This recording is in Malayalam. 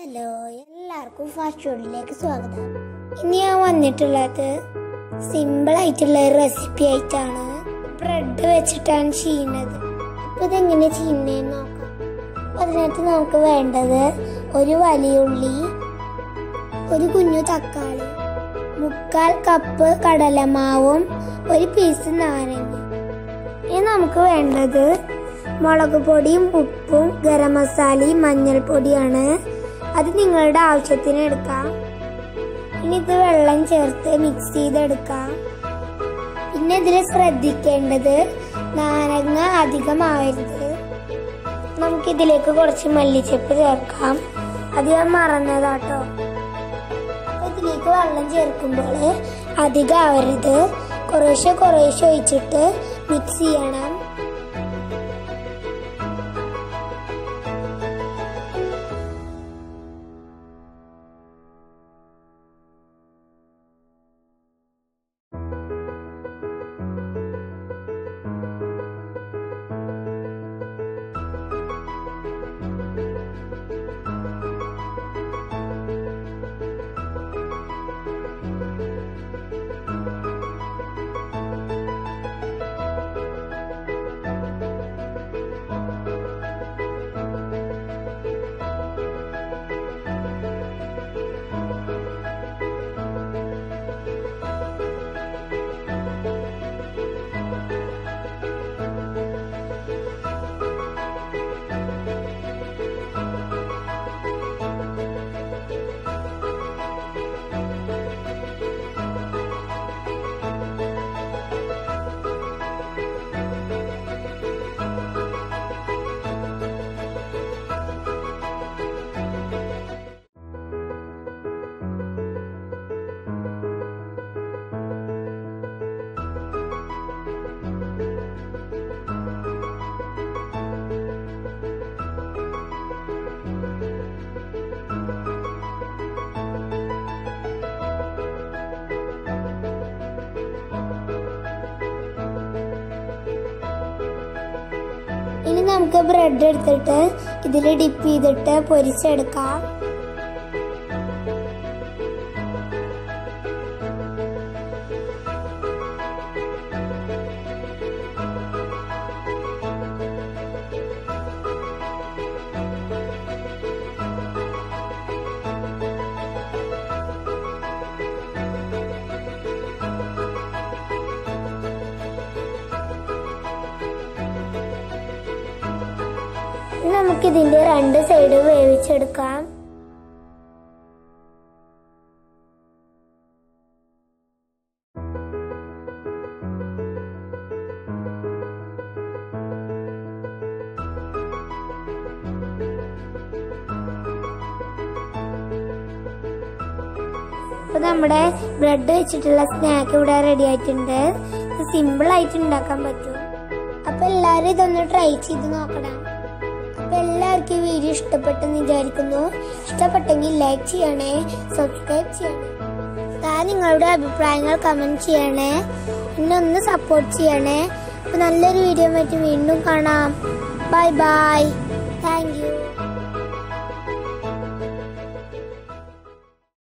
ഹലോ എല്ലാവർക്കും ഫാസ്റ്റ് ഫുഡിലേക്ക് സ്വാഗതം ഇന്ന് ഞാൻ വന്നിട്ടുള്ളത് സിമ്പിൾ ആയിട്ടുള്ള ഒരു റെസിപ്പി ആയിട്ടാണ് ബ്രെഡ് വെച്ചിട്ടാണ് ചെയ്യുന്നത് അപ്പൊ ഇതെങ്ങനെ ചെയ്യുന്നതെന്ന് നോക്കാം അപ്പൊ അതിനകത്ത് നമുക്ക് വേണ്ടത് ഒരു വലിയ ഉള്ളി ഒരു കുഞ്ഞു തക്കാളി മുക്കാൽ കപ്പ് കടലമാവും ഒരു പീസ് നാരങ്ങ ഇനി നമുക്ക് വേണ്ടത് മുളക് പൊടിയും ഉപ്പും ഗരം മസാലയും മഞ്ഞൾപ്പൊടിയാണ് അത് നിങ്ങളുടെ ആവശ്യത്തിന് എടുക്കാം ഇനി ഇത് വെള്ളം ചേർത്ത് മിക്സ് ചെയ്തെടുക്കാം പിന്നെ ഇതിൽ ശ്രദ്ധിക്കേണ്ടത് നാരങ്ങ അധികമാവരുത് നമുക്കിതിലേക്ക് കുറച്ച് മല്ലിച്ചപ്പ് ചേർക്കാം അത് ഞാൻ മറന്നതാട്ടോ അപ്പൊ ഇതിലേക്ക് വെള്ളം ചേർക്കുമ്പോൾ അധികം ആവരുത് കുറേശ്ശെ കുറേശ്ശെ ഒഴിച്ചിട്ട് മിക്സ് ചെയ്യണം ഇനി നമുക്ക് ബ്രെഡ് എടുത്തിട്ട് ഇതിൽ ഡിപ്പ് ചെയ്തിട്ട് പൊരിച്ചെടുക്കാം ഇനി നമുക്ക് ഇതിന്റെ രണ്ട് സൈഡ് വേവിച്ചെടുക്കാം അപ്പൊ നമ്മുടെ ബ്രെഡ് വെച്ചിട്ടുള്ള സ്നാക്ക് ഇവിടെ റെഡി ആയിട്ടുണ്ട് ഇത് സിമ്പിൾ ആയിട്ട് ഉണ്ടാക്കാൻ പറ്റും അപ്പൊ എല്ലാവരും ഇതൊന്ന് ട്രൈ ചെയ്ത് നോക്കണം അപ്പൊ എല്ലാവർക്കും ഈ വീഡിയോ ഇഷ്ടപ്പെട്ടെന്ന് വിചാരിക്കുന്നു ഇഷ്ടപ്പെട്ടെങ്കിൽ ലൈക്ക് ചെയ്യണേ സബ്സ്ക്രൈബ് ചെയ്യണേ താൻ നിങ്ങളുടെ അഭിപ്രായങ്ങൾ കമന്റ് ചെയ്യണേ എന്നെ ഒന്ന് സപ്പോർട്ട് ചെയ്യണേ അപ്പൊ നല്ലൊരു വീഡിയോ പറ്റി വീണ്ടും കാണാം ബൈ ബൈ താങ്ക് യു